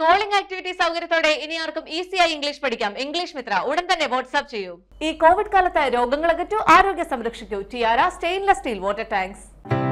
Calling activity സൗകര്യത്തോടെ ഇനി ആർക്കും ഈസിയായി ഇംഗ്ലീഷ് പഠിക്കാം ഇംഗ്ലീഷ് മിത്ര ഉടൻ തന്നെ വാട്സ്ആപ്പ് ചെയ്യൂ ഈ കോവിഡ് കാലത്ത് രോഗങ്ങൾ അകറ്റൂ ആരോഗ്യ സംരക്ഷിക്കൂ Tiara stainless steel water tanks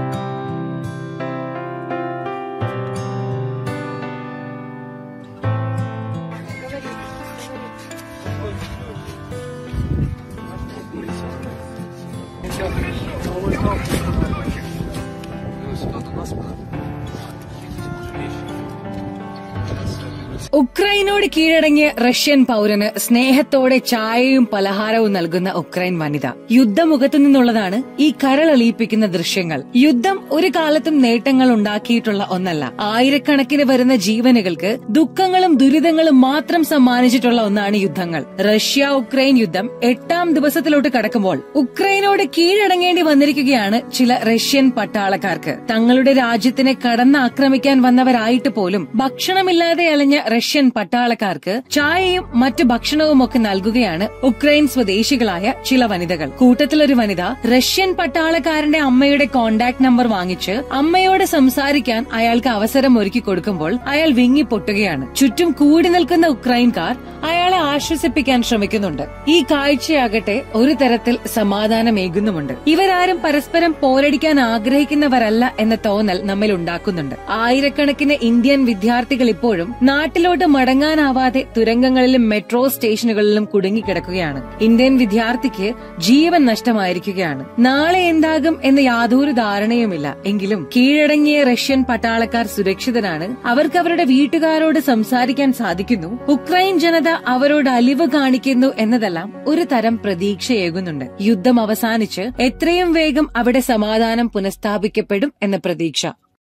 ഉക്രൈനോട് കീഴടങ്ങിയ റഷ്യൻ പൗരന് സ്നേഹത്തോടെ ചായയും പലഹാരവും നൽകുന്ന ഉക്രൈൻ വനിത യുദ്ധമുഖത്തു നിന്നുള്ളതാണ് ഈ കരളലിയിപ്പിക്കുന്ന ദൃശ്യങ്ങൾ യുദ്ധം ഒരു കാലത്തും നേട്ടങ്ങൾ ഉണ്ടാക്കിയിട്ടുള്ള ഒന്നല്ല ആയിരക്കണക്കിന് വരുന്ന ജീവനുകൾക്ക് ദുഃഖങ്ങളും ദുരിതങ്ങളും മാത്രം സമ്മാനിച്ചിട്ടുള്ള ഒന്നാണ് യുദ്ധങ്ങൾ റഷ്യ ഉക്രൈൻ യുദ്ധം എട്ടാം ദിവസത്തിലോട്ട് കടക്കുമ്പോൾ ഉക്രൈനോട് കീഴടങ്ങേണ്ടി വന്നിരിക്കുകയാണ് ചില റഷ്യൻ പട്ടാളക്കാർക്ക് തങ്ങളുടെ രാജ്യത്തിനെ കടന്നാക്രമിക്കാൻ വന്നവരായിട്ട് പോലും ഭക്ഷണമില്ലാതെ അലഞ്ഞ റഷ്യൻ പട്ടാളക്കാർക്ക് ചായയും മറ്റു ഭക്ഷണവും ഒക്കെ നൽകുകയാണ് ഉക്രൈൻ സ്വദേശികളായ ചില വനിതകൾ കൂട്ടത്തിലൊരു വനിത റഷ്യൻ പട്ടാളക്കാരന്റെ അമ്മയുടെ കോണ്ടാക്ട് നമ്പർ വാങ്ങിച്ച് അമ്മയോട് സംസാരിക്കാൻ അയാൾക്ക് അവസരം ഒരുക്കി കൊടുക്കുമ്പോൾ അയാൾ വിങ്ങി പൊട്ടുകയാണ് ചുറ്റും കൂടി നിൽക്കുന്ന ഉക്രൈൻകാർ അയാളെ ആശ്വസിപ്പിക്കാൻ ശ്രമിക്കുന്നുണ്ട് ഈ കാഴ്ചയാകട്ടെ ഒരു തരത്തിൽ സമാധാനമേകുന്നുമുണ്ട് ഇവരാരും പരസ്പരം പോരടിക്കാൻ ആഗ്രഹിക്കുന്നവരല്ല എന്ന തോന്നൽ നമ്മിൽ ഉണ്ടാക്കുന്നുണ്ട് ആയിരക്കണക്കിന് ഇന്ത്യൻ വിദ്യാർത്ഥികൾ ഇപ്പോഴും നാട്ടിലോട്ട് മടങ്ങാനാവാതെ തുരങ്കങ്ങളിലും മെട്രോ സ്റ്റേഷനുകളിലും കുടുങ്ങിക്കിടക്കുകയാണ് ഇന്ത്യൻ വിദ്യാർത്ഥിക്ക് ജീവൻ നഷ്ടമായിരിക്കുകയാണ് നാളെ എന്താകും എന്ന് യാതൊരു ധാരണയുമില്ല എങ്കിലും കീഴടങ്ങിയ റഷ്യൻ പട്ടാളക്കാർ സുരക്ഷിതരാണ് അവർക്ക് അവരുടെ വീട്ടുകാരോട് സംസാരിക്കാൻ സാധിക്കുന്നു ഉക്രൈൻ ജനത അവരോട് അലിവ് കാണിക്കുന്നു എന്നതെല്ലാം ഒരു തരം പ്രതീക്ഷയേകുന്നുണ്ട് യുദ്ധം അവസാനിച്ച് എത്രയും വേഗം അവിടെ സമാധാനം പുനഃസ്ഥാപിക്കപ്പെടും എന്ന പ്രതീക്ഷ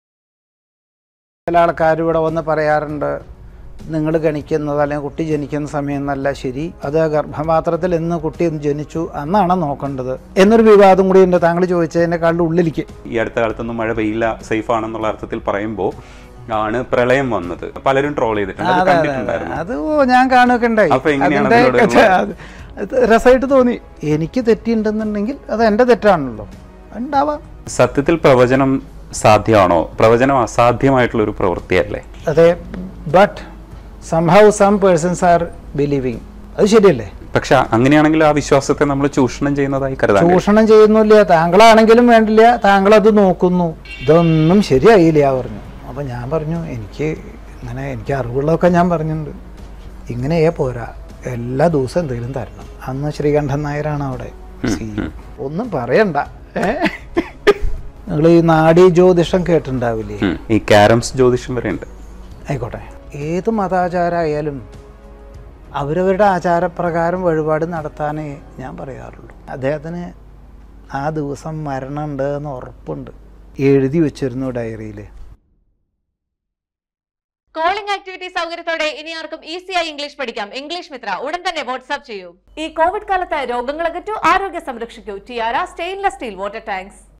ചില ആൾക്കാർ ഇവിടെ വന്ന് പറയാറുണ്ട് നിങ്ങൾ ഗണിക്കുന്നത് അല്ലെങ്കിൽ കുട്ടി ജനിക്കുന്ന സമയം എന്നല്ല ശരി അത് ഗർഭപാത്രത്തിൽ എന്ന് കുട്ടി ജനിച്ചു അന്നാണ് നോക്കേണ്ടത് എന്നൊരു വിവാദം കൂടി ഉണ്ട് താങ്കൾ ചോദിച്ചതിനേക്കാളുടെ ഉള്ളിലേക്ക് ഈ അടുത്ത കാലത്തൊന്നും മഴ പെയ്യില്ല സേഫ് ആണെന്നുള്ള അർത്ഥത്തിൽ പറയുമ്പോൾ ആണ് പ്രളയം വന്നത് പലരും ട്രോൾ ചെയ്തിട്ടുണ്ട് അത് അതെ, അതെ, അതെ. കണ്ടിട്ടുണ്ടായിരുന്നു അത് ഓ ഞാൻ കാണുകയൊക്കെ ഉണ്ടായി അപ്പൊ എങ്ങനെയാണ് അതിന്റെ അതിനോടുള്ള- അത് അത് രസമായിട്ട് തോന്നി എനിക്ക് തെറ്റിയുണ്ടെന്നുണ്ടെങ്കിൽ അത് എൻ്റെ തെറ്റാണല്ലോ ഉണ്ടാവാം സത്യത്തിൽ പ്രവചനം സാധ്യമാണോ പ്രവചനം അസാധ്യമായിട്ടുള്ള ഒരു പ്രവൃത്തിയല്ലേ അതെ but somehow some persons are believing അത് ശരിയല്ലേ പക്ഷെ അങ്ങനെയാണെങ്കിൽ ആ വിശ്വാസത്തെ നമ്മൾ ചൂഷണം ചെയ്യുന്നതായി കരുതാൻ കഴിയും. ചൂഷണം ചെയ്യുന്നില്ല താങ്കളാണെങ്കിലും വേണ്ടില്ല താങ്കൾ അത് നോക്കുന്നു ഇതൊന്നും ശരിയായില്ല പറഞ്ഞു അപ്പം ഞാൻ പറഞ്ഞു എനിക്ക് ഇങ്ങനെ എനിക്ക് അറിവുള്ളതൊക്കെ ഞാൻ പറഞ്ഞിട്ടുണ്ട് ഇങ്ങനെയേ പോരാ എല്ലാ ദിവസവും എന്തെങ്കിലും തരണം അന്ന് ശ്രീകണ്ഠൻ നായരാണ് അവിടെ CEO. ഒന്നും പറയണ്ട നിങ്ങൾ ഈ നാഡീ ജ്യോതിഷം കേട്ടിട്ടുണ്ടാവില്ലേ ഉം. ഈ കാരംസ് ജ്യോതിഷം വരെ ഉണ്ട് ആയിക്കോട്ടെ ഏത് മതാചാരമായാലും അവരവരുടെ ആചാരപ്രകാരം വഴിപാട് നടത്താനേ ഞാൻ പറയാറുള്ളൂ അദ്ദേഹത്തിന് ആ ദിവസം മരണമുണ്ട് എന്ന് ഉറപ്പുണ്ട് എഴുതി വെച്ചിരുന്നു ഡയറിയിൽ കോളിംഗ് ആക്ടിവിറ്റി സൗകര്യത്തോടെ ഇനി ആർക്കും ഈസിയായി ഇംഗ്ലീഷ് പഠിക്കാം ഇംഗ്ലീഷ് മിത്ര ഉടൻ തന്നെ വാട്സ്ആപ്പ് ചെയ്യൂ ഈ കോവിഡ് കാലത്ത് രോഗങ്ങൾ അകറ്റൂ ആരോഗ്യ സംരക്ഷിക്കൂ Tiara stainless steel water tanks